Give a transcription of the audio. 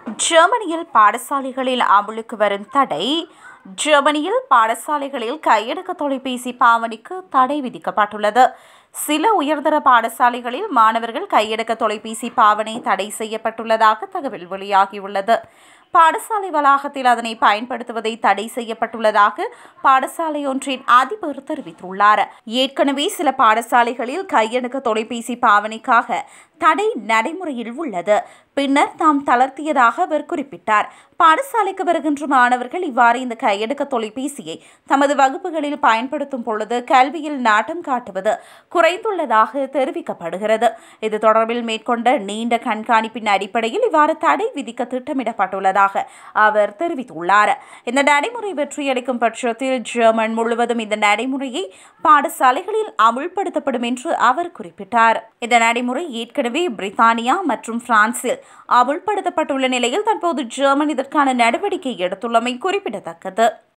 ஜெர்மனியில் பாடசாலைகளில் அமலுக்கு வரும் தடை ஜெர்மனியில் பாடசாலைகளில் கையடக்க தொலைபேசி பாவனைக்கு தடை விதிக்கப்பட்டுள்ளது சில உயர்தர பாடசாலைகளில் மாணவர்கள் கையடக்க தொலைபேசி பாவனை தடை செய்யப்பட்டுள்ளதாக தகவல் வெளியாகியுள்ளது பாடசாலை வளாகத்தில் அதனை பயன்படுத்துவதை தடை செய்யப்பட்டுள்ளதாக பாடசாலை ஒன்றின் அதிபர் தெரிவித்துள்ளார் ஏற்கனவே சில பாடசாலைகளில் கையடக்க தொலைபேசி பாவனைக்காக தடை நடைமுறையில் உள்ளது பின்னர் தாம் தளர்த்தியதாக அவர் குறிப்பிட்டார் பாடசாலைக்கு வருகின்ற மாணவர்கள் இவ்வாறு இந்த கையடக்க தொலைபேசியை தமது வகுப்புகளில் பயன்படுத்தும் பொழுது கல்வியில் நாட்டம் காட்டுவது குறைந்துள்ளதாக தெரிவிக்கப்படுகிறது இது தொடர்பில் மேற்கொண்ட நீண்ட கண்காணிப்பின் அடிப்படையில் இவ்வாறு தடை விதிக்க திட்டமிடப்பட்டுள்ளதாக அவர் தெரிவித்துள்ளார் இந்த நடைமுறை வெற்றியளிக்கும் பட்சத்தில் ஜெர்மன் முழுவதும் இந்த நடைமுறையை பாடசாலைகளில் அமுல்படுத்தப்படும் என்று அவர் குறிப்பிட்டார் இந்த நடைமுறை ஏற்கனவே பிரித்தானியா மற்றும் பிரான்சில் அமுல்படுத்தப்பட்டுள்ள நிலையில் தற்போது ஜெர்மன் இதற்கான நடவடிக்கை எடுத்துள்ளமை குறிப்பிடத்தக்கது